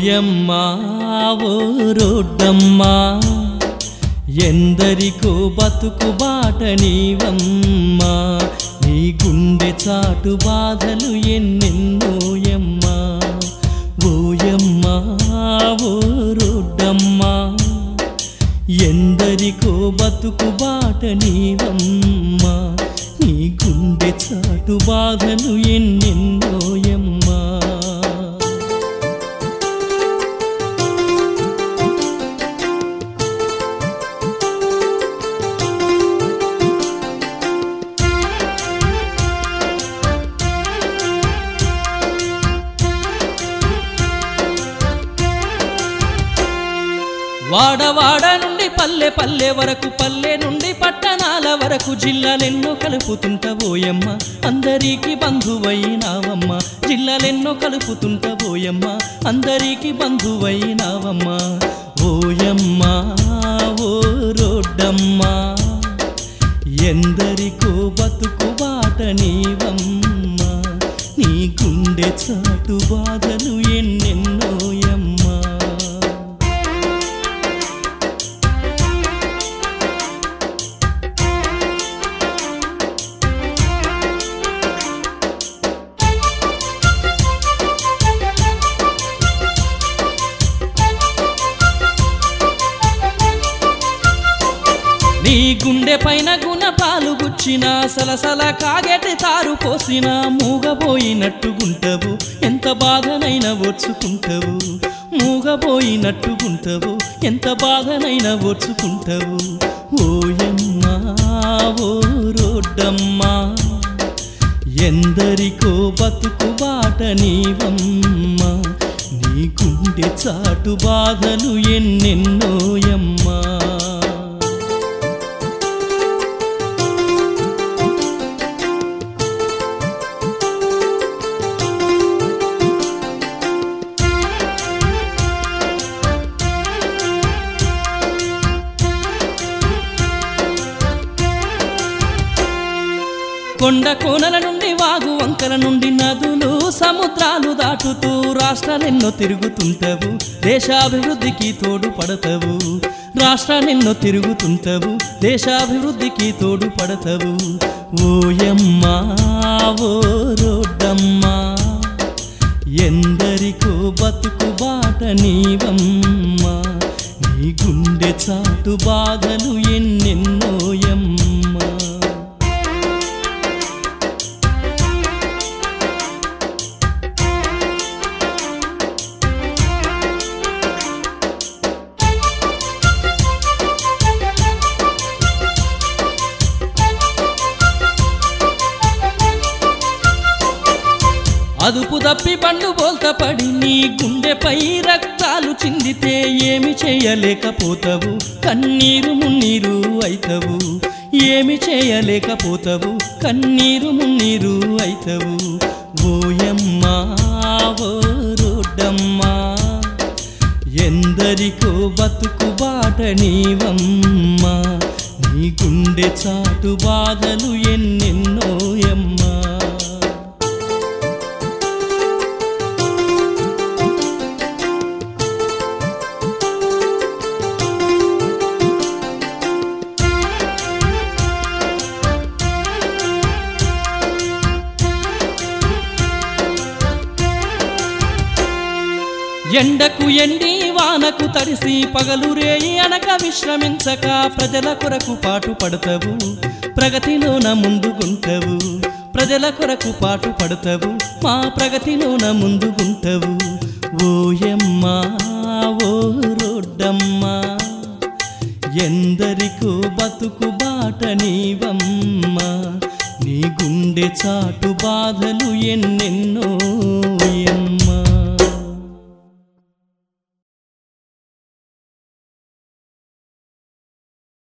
ఓయమ్మా ఓ రోడ్డమ్మా ఎందరికో బతుకు బాట నీవమ్మా నీ గుండె చాటు బాధలు ఎన్నెన్నోయమ్మా ఓయమ్మా ఓ రోడ్డమ్మా ఎందరికో బతుకు బాట నీవమ్మా నీ గుండె చాటు బాధలు ఎన్నెన్నోయమ్మా వాడవాడ నుండి పల్లె పల్లె వరకు పల్లె నుండి పట్టణాల వరకు జిల్లాలెన్నో కలుపుతుంటబోయమ్మ అందరికీ బంధువైనావమ్మ జిల్లాలెన్నో కలుపుతుంటబోయమ్మ అందరికీ బంధువైనావమ్మ ఓయమ్మ ఓ రోడ్డమ్మా ఎందరికో బతుకు బాట నీవమ్మా నీ గుండె చాటు బాధలు ఎన్నెన్నోయమ్మా నీ గుండె పైన గుణపాలు గుచ్చిన సలసల కాగెటి తారు పోసిన మూగబోయినట్టుగుంటవు ఎంత బాధనైనా ఓర్చుకుంటవు మూగబోయినట్టుగుంటవు ఎంత బాధనైనా ఓర్చుకుంటవు ఓయమ్మా ఓ రోడ్డమ్మా ఎందరికో బతుకు బాట నీవమ్మా నీ గుండె చాటు బాధలు ఎన్నెన్నోయమ్మా కొండ కోనల నుండి వాగు వంకల నుండి నదులు సముద్రాలు దాటుతూ రాష్ట్రాలెన్నో తిరుగుతుంటవు దేశాభివృద్ధికి తోడు పడతవు రాష్ట్రాలెన్నో తిరుగుతుంటవు దేశాభివృద్ధికి తోడు పడతవు ఓయమ్మా ఓ రోడ్డమ్మా ఎందరికో బతుకు బాట నీవమ్మా నీ గుండె చాటు బాధలు ఎన్నెన్నోయమ్మా అదుపు తప్పి బండు బోల్త పడి నీ గుండెపై రక్తాలు చిందితే ఏమి చేయలేకపోతావు కన్నీరు మున్నీరు అయితవు ఏమి చేయలేకపోతావు కన్నీరు మున్నీరు అయితవు ఓయమ్మా ఓ రోడ్డమ్మా ఎందరికో బతుకు బాట నీవమ్మా నీ గుండె చాటు బాధలు ఎన్నెన్నోయమ్మా ఎండకు ఎండి వానకు తడిసి పగలు రేయి అనక విశ్రమించక ప్రజల కొరకు పాటు పడతవు ప్రగతిలోన ముందుగుంటవు ప్రజల కొరకు పాటు పడతవు మా ప్రగతిలోన ముందుగుంటవు ఓయమ్మా ఓ రోడ్డమ్మా ఎందరికో బతుకు బాట నీవమ్మా నీ గుండె చాటు బాధలు ఎన్నెన్నో ఎమ్మా